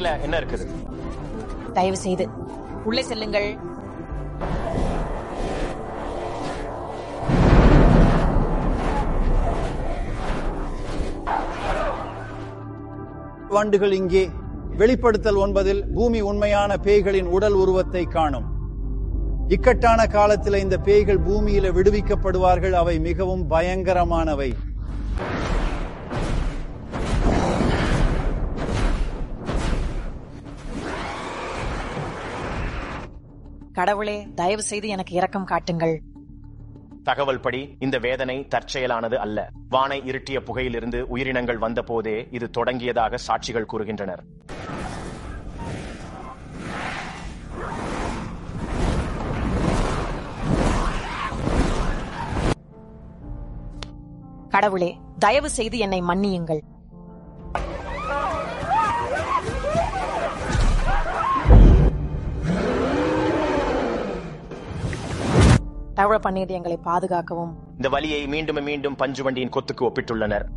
மேல என்ன இருக்குது தயவு செய்து உள்ளே செல்லுங்கள் வண்டுகள் இங்கே வெளிப்படுத்தல் ஒன்பதில் பூமி உண்மையான பேய்களின் உடல் உருவத்தை காணும் இக்கட்டான காலத்தில் இந்த பேய்கள் பூமியில விடுவிக்கப்படுவார்கள் அவை மிகவும் பயங்கரமானவை கடவுளே தயவு செய்து எனக்கு இரக்கம் காட்டுங்கள் தகவல் படி இந்த வேதனை தற்செயலானது அல்ல வானை இருட்டிய புகையிலிருந்து உயிரினங்கள் வந்த போதே இது தொடங்கியதாக சாட்சிகள் கூறுகின்றனர் கடவுளே தயவு செய்து என்னை மன்னியுங்கள் தவழ பண்ணியது எங்களை பாதுகாக்கவும் இந்த வலியை மீண்டும் மீண்டும் பஞ்சு வண்டியின் கொத்துக்கு ஒப்பிட்டுள்ளனர்